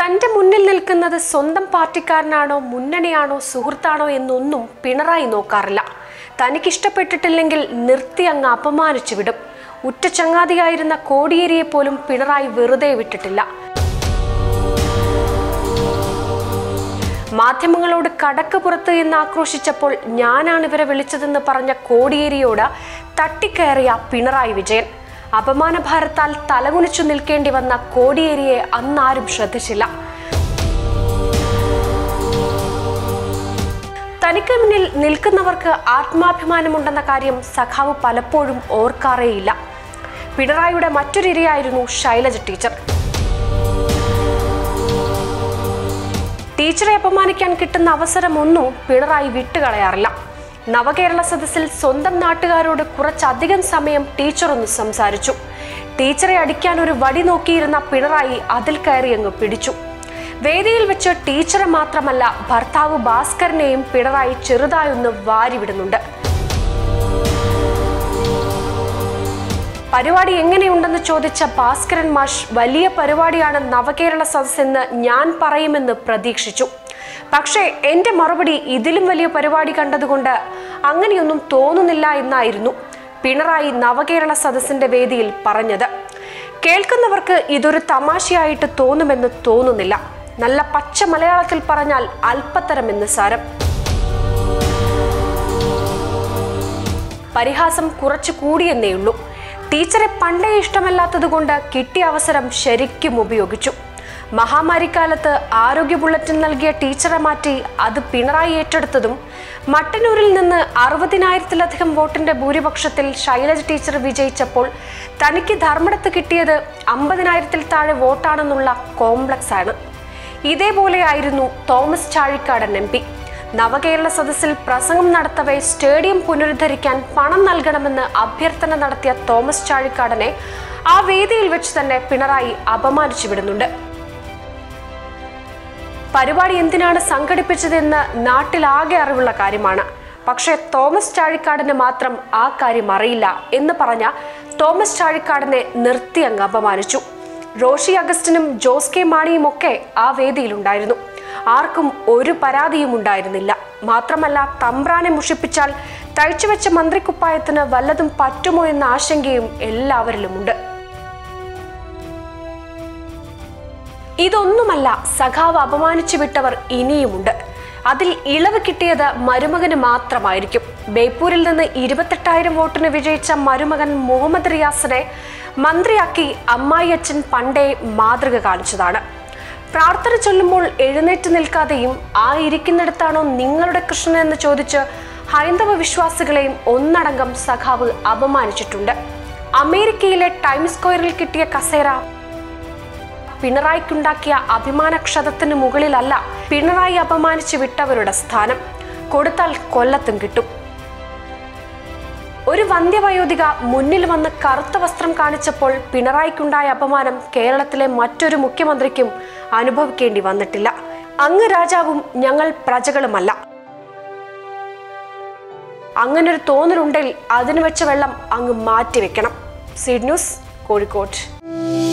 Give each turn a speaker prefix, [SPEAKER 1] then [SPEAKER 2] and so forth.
[SPEAKER 1] തന്റെ മുന്നിൽ നിൽക്കുന്നത് സ്വന്തം പാർട്ടിക്കാരനാണോ മുന്നണിയാണോ സുഹൃത്താണോ എന്നൊന്നും പിണറായി നോക്കാറില്ല തനിക്കിഷ്ടപ്പെട്ടിട്ടില്ലെങ്കിൽ നിർത്തി അങ്ങ് അപമാനിച്ചു വിടും ഉറ്റ ചങ്ങാതിയായിരുന്ന കോടിയേരിയെ പോലും പിണറായി വെറുതെ വിട്ടിട്ടില്ല മാധ്യമങ്ങളോട് കടക്ക് പുറത്ത് എന്ന് ആക്രോശിച്ചപ്പോൾ ഞാനാണ് ഇവരെ വിളിച്ചതെന്ന് പറഞ്ഞ കോടിയേരിയോട് തട്ടിക്കയറിയ പിണറായി വിജയൻ അപമാനഭാരത്താൽ തലകുനിച്ചു നിൽക്കേണ്ടി വന്ന കോടിയേരിയെ അന്നാരും ശ്രദ്ധിച്ചില്ല തനിക്ക് മുന്നിൽ നിൽക്കുന്നവർക്ക് ആത്മാഭിമാനമുണ്ടെന്ന കാര്യം സഖാവ് പലപ്പോഴും ഓർക്കാറേയില്ല പിണറായിയുടെ മറ്റൊരിരയായിരുന്നു ശൈലജ ടീച്ചർ ടീച്ചറെ അപമാനിക്കാൻ കിട്ടുന്ന അവസരമൊന്നും പിണറായി വിട്ടുകളയാറില്ല നവകേരള സദസ്സിൽ സ്വന്തം നാട്ടുകാരോട് കുറച്ചധികം സമയം ടീച്ചർ ഒന്ന് സംസാരിച്ചു ടീച്ചറെ അടിക്കാൻ ഒരു വടി നോക്കിയിരുന്ന പിണറായി അതിൽ കയറി അങ്ങ് പിടിച്ചു വേദിയിൽ വെച്ച് ടീച്ചറെ മാത്രമല്ല ഭർത്താവ് ഭാസ്കരനെയും പിണറായി ചെറുതായൊന്ന് വാരിവിടുന്നുണ്ട് പരിപാടി എങ്ങനെയുണ്ടെന്ന് ചോദിച്ച ഭാസ്കരൻ മാഷ് വലിയ പരിപാടിയാണ് നവകേരള സദസ് എന്ന് ഞാൻ പറയുമെന്ന് പ്രതീക്ഷിച്ചു പക്ഷേ എൻ്റെ മറുപടി ഇതിലും വലിയ പരിപാടി കണ്ടതുകൊണ്ട് അങ്ങനെയൊന്നും തോന്നുന്നില്ല എന്നായിരുന്നു പിണറായി നവകേരള സദസ്സിന്റെ വേദിയിൽ പറഞ്ഞത് കേൾക്കുന്നവർക്ക് ഇതൊരു തമാശയായിട്ട് തോന്നുമെന്ന് തോന്നുന്നില്ല നല്ല പച്ച മലയാളത്തിൽ പറഞ്ഞാൽ അല്പത്തരമെന്ന് സാരം പരിഹാസം കുറച്ചു കൂടിയെന്നേയുള്ളൂ ടീച്ചറെ പണ്ടേ ഇഷ്ടമല്ലാത്തതുകൊണ്ട് കിട്ടിയ അവസരം ശരിക്കും ഉപയോഗിച്ചു മഹാമാരിക്കാലത്ത് ആരോഗ്യ ബുള്ളറ്റിൻ നൽകിയ ടീച്ചറെ മാറ്റി അത് പിണറായി ഏറ്റെടുത്തതും മട്ടന്നൂരിൽ നിന്ന് അറുപതിനായിരത്തിലധികം വോട്ടിന്റെ ഭൂരിപക്ഷത്തിൽ ശൈലജ ടീച്ചർ വിജയിച്ചപ്പോൾ തനിക്ക് ധർമ്മടത്ത് കിട്ടിയത് അമ്പതിനായിരത്തിൽ താഴെ വോട്ടാണെന്നുള്ള കോംപ്ലക്സ് ആണ് ഇതേപോലെയായിരുന്നു തോമസ് ചാഴിക്കാടൻ എം പി നവകേരള സദസ്സിൽ പ്രസംഗം നടത്തവേ സ്റ്റേഡിയം പുനരുദ്ധരിക്കാൻ പണം നൽകണമെന്ന് അഭ്യർത്ഥന നടത്തിയ തോമസ് ചാഴിക്കാടനെ ആ വേദിയിൽ വെച്ച് തന്നെ പിണറായി അപമാനിച്ചു വിടുന്നുണ്ട് പരിപാടി എന്തിനാണ് സംഘടിപ്പിച്ചതെന്ന് നാട്ടിലാകെ അറിവുള്ള കാര്യമാണ് പക്ഷേ തോമസ് ചാഴിക്കാടിന് മാത്രം ആ കാര്യം അറിയില്ല എന്ന് പറഞ്ഞ തോമസ് ചാഴിക്കാടിനെ നിർത്തി അങ്ങ് അപമാനിച്ചു റോഷി അഗസ്റ്റിനും ജോസ് കെ മാണിയും ഒക്കെ ആ വേദിയിലുണ്ടായിരുന്നു ആർക്കും ഒരു പരാതിയും ഉണ്ടായിരുന്നില്ല മാത്രമല്ല തമ്പ്രാനെ മുഷിപ്പിച്ചാൽ തയ്ച്ചുവെച്ച മന്ത്രിക്കുപ്പായത്തിന് വല്ലതും പറ്റുമോ എന്ന ആശങ്കയും എല്ലാവരിലുമുണ്ട് ഇതൊന്നുമല്ല സഖാവ് അപമാനിച്ചു വിട്ടവർ ഇനിയുമുണ്ട് അതിൽ ഇളവ് കിട്ടിയത് മരുമകന് മാത്രമായിരിക്കും ബേപ്പൂരിൽ നിന്ന് ഇരുപത്തെട്ടായിരം വോട്ടിന് വിജയിച്ച മരുമകൻ മുഹമ്മദ് റിയാസിനെ മന്ത്രിയാക്കി അമ്മായി അച്ഛൻ പണ്ടേ മാതൃക കാണിച്ചതാണ് പ്രാർത്ഥന ചൊല്ലുമ്പോൾ എഴുന്നേറ്റ് നിൽക്കാതെയും ആ ഇരിക്കുന്നിടത്താണോ നിങ്ങളുടെ കൃഷ്ണൻ എന്ന് ചോദിച്ച് ഹൈന്ദവ വിശ്വാസികളെയും ഒന്നടങ്കം സഖാവ് അപമാനിച്ചിട്ടുണ്ട് അമേരിക്കയിലെ ടൈംസ് സ്ക്വയറിൽ കിട്ടിയ കസേര പിണറായിക്കുണ്ടാക്കിയ അഭിമാനക്ഷതത്തിന് മുകളിലല്ല പിണറായി അപമാനിച്ചു വിട്ടവരുടെ സ്ഥാനം കൊടുത്താൽ കൊല്ലത്തും കിട്ടും ഒരു വന്ധ്യവയോധിക മുന്നിൽ വന്ന് കറുത്ത വസ്ത്രം കാണിച്ചപ്പോൾ പിണറായിക്കുണ്ടായ അപമാനം കേരളത്തിലെ മറ്റൊരു മുഖ്യമന്ത്രിക്കും അനുഭവിക്കേണ്ടി വന്നിട്ടില്ല അങ്ങ് രാജാവും ഞങ്ങൾ പ്രജകളുമല്ല അങ്ങനൊരു തോന്നലുണ്ടെങ്കിൽ അതിന് വെച്ച വെള്ളം അങ്ങ് മാറ്റിവെക്കണം സീഡ് ന്യൂസ് കോഴിക്കോട്